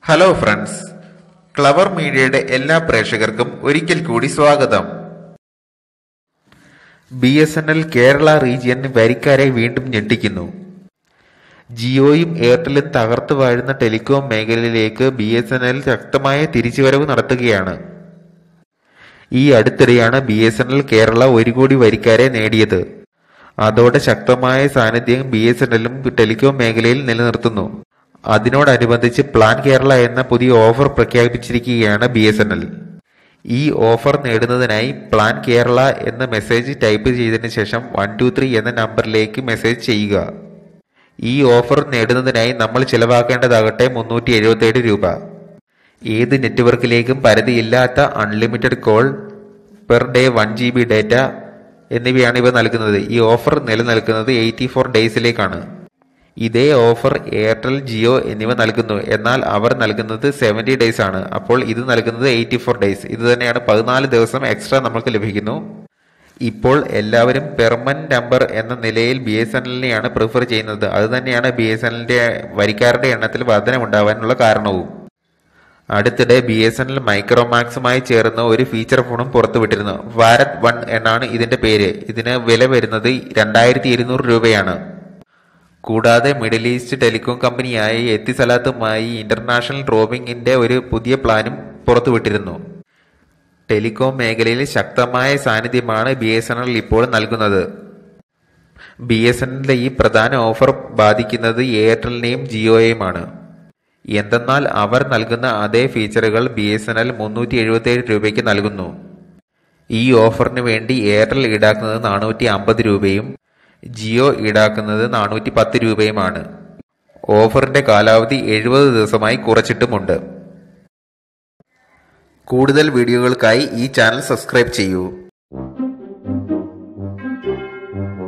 hello friends clever മീഡിയയുടെ എല്ലാ പ്രേക്ഷകർക്കും ഒരിക്കൽ കൂടി സ്വാഗതം B S N L Kerala region വരിക്കാരെ വീണ്ടും ഞെട്ടിക്കുന്നു ജിയോയും എയർടെലും തകർത്തു വാഴുന്ന ടെലികോം മേഖലയിലേക്ക് ബി എസ് എൻ എൽ ശക്തമായ തിരിച്ചുവരവ് നടത്തുകയാണ് ഈ അടുത്തിടെയാണ് B S N L Kerala ഒരു കോടി വരിക്കാരെ നേടിയത് അതോടെ ശക്തമായ സാന്നിധ്യം ബി എസ് എൻ എല്ലും ടെലികോം മേഖലയിൽ നിലനിർത്തുന്നു അതിനോടനുബന്ധിച്ച് പ്ലാൻ കേരള എന്ന പുതിയ ഓഫർ പ്രഖ്യാപിച്ചിരിക്കുകയാണ് ബി എസ് എൻ എൽ ഈ ഓഫർ നേടുന്നതിനായി പ്ലാൻ കേരള എന്ന മെസ്സേജ് ടൈപ്പ് ചെയ്തതിനു ശേഷം വൺ ടു ത്രീ എന്ന നമ്പറിലേക്ക് മെസ്സേജ് ചെയ്യുക ഈ ഓഫർ നേടുന്നതിനായി നമ്മൾ ചിലവാക്കേണ്ടതാകട്ടെ മുന്നൂറ്റി എഴുപത്തേഴ് രൂപ ഏത് നെറ്റ്വർക്കിലേക്കും പരിധിയില്ലാത്ത unlimited call per day one G B data എന്നിവയാണ് ഇവ നൽകുന്നത് ഈ ഓഫർ നിലനിൽക്കുന്നത് എയ്റ്റി ഫോർ ഡേയ്സിലേക്കാണ് ഇതേ ഓഫർ എയർടെൽ ജിയോ എന്നിവ നൽകുന്നു എന്നാൽ അവർ നൽകുന്നത് സെവൻറ്റി ഡേയ്സ് ആണ് അപ്പോൾ ഇത് നൽകുന്നത് എയ്റ്റി ഫോർ ഡേയ്സ് ഇത് തന്നെയാണ് പതിനാല് ദിവസം എക്സ്ട്രാ നമുക്ക് ലഭിക്കുന്നു ഇപ്പോൾ എല്ലാവരും പെർമനന്റ് നമ്പർ എന്ന നിലയിൽ ബി എസ് എൻ എല്ലിനെയാണ് പ്രിഫർ ചെയ്യുന്നത് അത് തന്നെയാണ് ബി എസ് എൻ എല്ലിന്റെ വരിക്കാരുടെ എണ്ണത്തിൽ വർധനമുണ്ടാവാനുള്ള കാരണവും അടുത്തിടെ ബി എസ് എൻ എൽ മൈക്രോമാക്സുമായി ചേർന്ന് ഒരു ഫീച്ചർ ഫോണും പുറത്തുവിട്ടിരുന്നു ഭാരത് വൺ എന്നാണ് ഇതിന്റെ പേര് ഇതിന് വില വരുന്നത് രണ്ടായിരത്തി ഇരുന്നൂറ് രൂപയാണ് കൂടാതെ മിഡിൽ ഈസ്റ്റ് ടെലികോം കമ്പനിയായ എത്തിസലാത്തുമായി ഇന്റർനാഷണൽ റോമിംഗിന്റെ ഒരു പുതിയ പ്ലാനും പുറത്തുവിട്ടിരുന്നു ടെലികോം മേഖലയിൽ ശക്തമായ സാന്നിധ്യമാണ് ബി എസ് എൻ എൽ ഇപ്പോൾ നൽകുന്നത് ബി എസ് എൻ എല്ലിന്റെ ഈ പ്രധാന ഓഫർ ബാധിക്കുന്നത് എയർടെലിനെയും ജിയോയെയുമാണ് എന്തെന്നാൽ അവർ നൽകുന്ന അതേ ഫീച്ചറുകൾ ബി എസ് എൻ എൽ മുന്നൂറ്റി എഴുപത്തിയേഴ് രൂപയ്ക്ക് നൽകുന്നു ഈ ഓഫറിന് വേണ്ടി എയർടെൽ ഈടാക്കുന്നത് നാനൂറ്റി അമ്പത് രൂപയും ജിയോ ഈടാക്കുന്നത് നാനൂറ്റി പത്ത് രൂപയുമാണ് ഓഫറിന്റെ കാലാവധി എഴുപത് ദിവസമായി കുറച്ചിട്ടുമുണ്ട് കൂടുതൽ വീഡിയോകൾക്കായി ഈ ചാനൽ സബ്സ്ക്രൈബ് ചെയ്യൂ